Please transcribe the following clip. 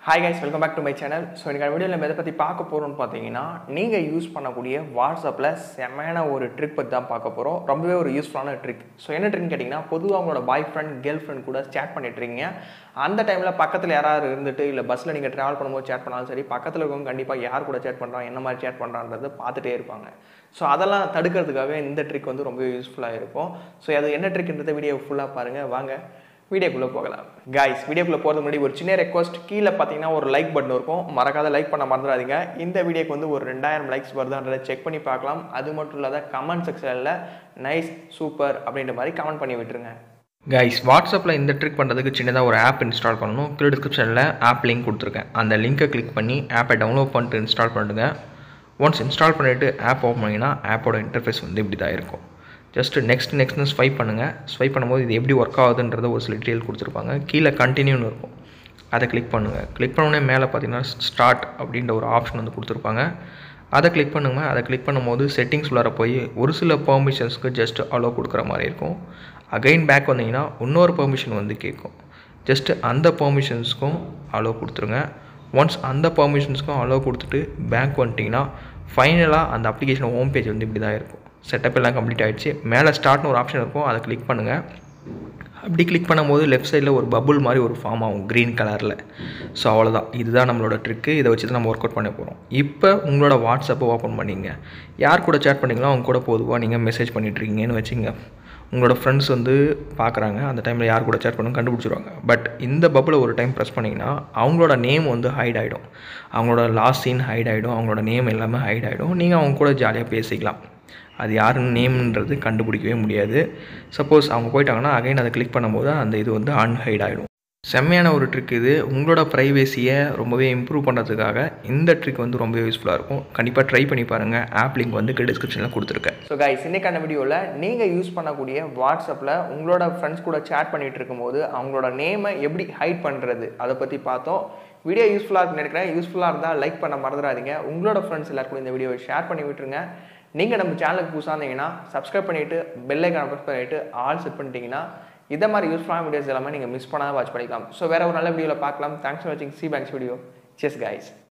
hi guys welcome back to my channel so எனக்கு வீடியோவில் நம்ம எதை பற்றி பார்க்க போகிறோம்னு பார்த்தீங்கன்னா நீங்கள் யூஸ் பண்ணக்கூடிய வாட்ஸ்அப்பில் செமையான ஒரு ட்ரிக் பற்றி தான் பார்க்க போகிறோம் ரொம்பவே ஒரு யூஸ்ஃபுல்லான ட்ரிக் ஸோ என்ன ட்ரிக்னு கேட்டிங்கன்னா பொதுவாக உங்களோட பாய் ஃப்ரெண்ட் கேர்ள் ஃப்ரெண்ட் கூட சேட் பண்ணிட்டு இருக்கீங்க அந்த டைமில் பக்கத்தில் யாராவது இருந்துட்டு இல்லை பஸ்ஸில் நீங்கள் ட்ராவல் பண்ணும்போது சேட் பண்ணாலும் சரி பக்கத்தில் இருக்கவங்க கண்டிப்பாக யார் கூட சேட் பண்ணுறான் என்ன மாதிரி சேட் பண்ணுறான்றது பார்த்துட்டே இருப்பாங்க ஸோ அதெல்லாம் தடுக்கிறதுக்காக இந்த ட்ரிக் வந்து ரொம்ப யூஸ்ஃபுல்லாக இருக்கும் ஸோ அது என்ன ட்ரிக்ன்றத வீடியோ ஃபுல்லாக பாருங்கள் வாங்க வீடியோக்குள்ளே போகலாம் கைஸ் வீடியோக்குள்ளே போகிறது முன்னாடி ஒரு சின்ன ரெக்வஸ்ட் கீழே பார்த்தீங்கன்னா ஒரு லைக் பட்டன் இருக்கும் மறக்காத லைக் பண்ண மறந்துடாதீங்க இந்த வீடியோக்கு வந்து ஒரு ரெண்டாயிரம் லைக்ஸ் வருதான்றதை செக் பண்ணி பார்க்கலாம் அது மட்டும் இல்லாத கமெண்ட் செக்ஷனில் நைஸ் சூப்பர் அப்படின்ற மாதிரி கமெண்ட் பண்ணி விட்டுருங்க கைஸ் வாட்ஸ்அப்பில் இந்த ட்ரிக் பண்ணுறதுக்கு சின்னதாக ஒரு ஆப் இன்ஸ்டால் பண்ணணும் கீழே டிஸ்கிரிப்ஷனில் ஆப் லிங்க் கொடுத்துருக்கேன் அந்த லிங்க்கை கிளிக் பண்ணி ஆப்பை டவுன்லோட் பண்ணிட்டு இன்ஸ்டால் பண்ணிடுங்க ஒன்ஸ் இன்ஸ்டால் பண்ணிவிட்டு ஆப் ஓப்பன் பண்ணிங்கன்னா ஆப்போட இன்டர்ஃபேஸ் வந்து இப்படி தான் இருக்கும் ஜஸ்ட்டு நெக்ஸ்ட் நெக்ஸ்ட்னு ஸ்வைப் பண்ணுங்கள் ஸ்வைப் பண்ணும்போது இது எப்படி ஒர்க் ஆகுதுன்றத ஒரு சில டீட்டெயில் கொடுத்துருப்பாங்க கீழே கண்டினியூன்னு இருக்கும் அதை கிளிக் பண்ணுங்கள் கிளிக் பண்ணோடனே மேலே பார்த்தீங்கன்னா ஸ்டார்ட் அப்படின்ற ஒரு ஆப்ஷன் வந்து கொடுத்துருப்பாங்க அதை கிளிக் பண்ணுங்க அதை கிளிக் பண்ணும்போது செட்டிங்ஸ் உள்ளார போய் ஒரு சில பெர்மிஷன்ஸ்க்கு ஜஸ்ட் அலோவ் கொடுக்குற மாதிரி இருக்கும் அகைன் பேக் வந்தீங்கன்னா இன்னொரு பெர்மிஷன் வந்து கேட்கும் ஜஸ்ட்டு அந்த பெர்மிஷன்ஸ்க்கும் அலோவ் கொடுத்துருங்க ஒன்ஸ் அந்த பெர்மிஷன்ஸ்க்கும் அலோவ் கொடுத்துட்டு பேங்க் வந்துட்டிங்கன்னா ஃபைனலாக அந்த அப்ளிகேஷன் ஹோம் பேஜ் வந்து இப்படி தான் இருக்கும் செட்டப் எல்லாம் கம்ப்ளீட் ஆகிடுச்சு மேலே ஸ்டார்ட்னு ஒரு ஆப்ஷன் இருக்கும் அதை கிளிக் பண்ணுங்கள் அப்படி கிளிக் பண்ணும்போது லெஃப்ட் சைடில் ஒரு பபுள் மாதிரி ஒரு ஃபார்ம் ஆகும் க்ரீன் கலரில் ஸோ அவ்வளோதான் இதுதான் நம்மளோட ட்ரிக்கு இதை வச்சு தான் நம்ம ஒர்க் அவுட் பண்ண போகிறோம் இப்போ உங்களோட வாட்ஸ்அப்பை ஓப்பன் பண்ணிங்க யார் கூட சேட் பண்ணிங்களோ அவங்க கூட பொதுவாக நீங்கள் மெசேஜ் பண்ணிட்டுருக்கீங்கன்னு வச்சுங்க உங்களோட ஃப்ரெண்ட்ஸ் வந்து பார்க்குறாங்க அந்த டைமில் யார் கூட சேட் பண்ணணும் கண்டுபிடிச்சிருவாங்க பட் இந்த பப்பில் ஒரு டைம் ப்ரெஸ் பண்ணிங்கன்னா அவங்களோட நேம் வந்து ஹைட் ஆகிடும் அவங்களோட லாஸ்ட் சீன் ஹைட் ஆகிடும் அவங்களோட நேம் எல்லாமே ஹைட் ஆகிடும் நீங்கள் அவங்க கூட ஜாலியாக பேசிக்கலாம் அது யாருன்னு நேம்ன்றது கண்டுபிடிக்கவே முடியாது சப்போஸ் அவங்க போயிட்டாங்கன்னா அகைன் அதை கிளிக் பண்ணும்போது அந்த இது வந்து அன்ஹைட் ஆகிடும் செம்மையான ஒரு ட்ரிக் இது உங்களோட ப்ரைவேசியை ரொம்பவே இம்ப்ரூவ் பண்ணுறதுக்காக இந்த ட்ரிக் வந்து ரொம்ப யூஸ்ஃபுல்லாக இருக்கும் கண்டிப்பாக ட்ரை பண்ணி பாருங்கள் ஆப் லிங்க் வந்து டிஸ்கிரிப்ஷனில் கொடுத்துருக்கேன் ஸோ கைஸ் இன்னைக்கான வீடியோவில் நீங்கள் யூஸ் பண்ணக்கூடிய வாட்ஸ்அப்பில் உங்களோட ஃப்ரெண்ட்ஸ் கூட சேட் பண்ணிட்டு இருக்கும்போது அவங்களோட நேமை எப்படி ஹைட் பண்ணுறது அதை பற்றி பார்த்தோம் வீடியோ யூஸ்ஃபுல்லாக இருக்குன்னு நினைக்கிறேன் யூஸ்ஃபுல்லாக இருந்தால் லைக் பண்ண மறந்துடாதீங்க உங்களோட ஃப்ரெண்ட்ஸ் எல்லாருக்கும் இந்த வீடியோவை ஷேர் பண்ணி விட்டுருங்க நீங்கள் நம்ம சேனலுக்கு புதுசாக இருந்தீங்கன்னா சப்ஸ்கிரைப் பண்ணிவிட்டு பெல் ஐக்கான ப்ரெஸ் பண்ணிவிட்டு ஆல் செட் பண்ணிட்டீங்கன்னா இதை மாதிரி யூஸ்ஃபுல்லான வீடியோஸ் எல்லாமே நீங்கள் மிஸ் பண்ணாத வாட்ச் பண்ணிக்கலாம் ஸோ வேறு ஒரு நல்ல வீடியோவில் பார்க்கலாம் தேங்க்ஸ் ஃபார் வாட்சிங் see banks video chess guys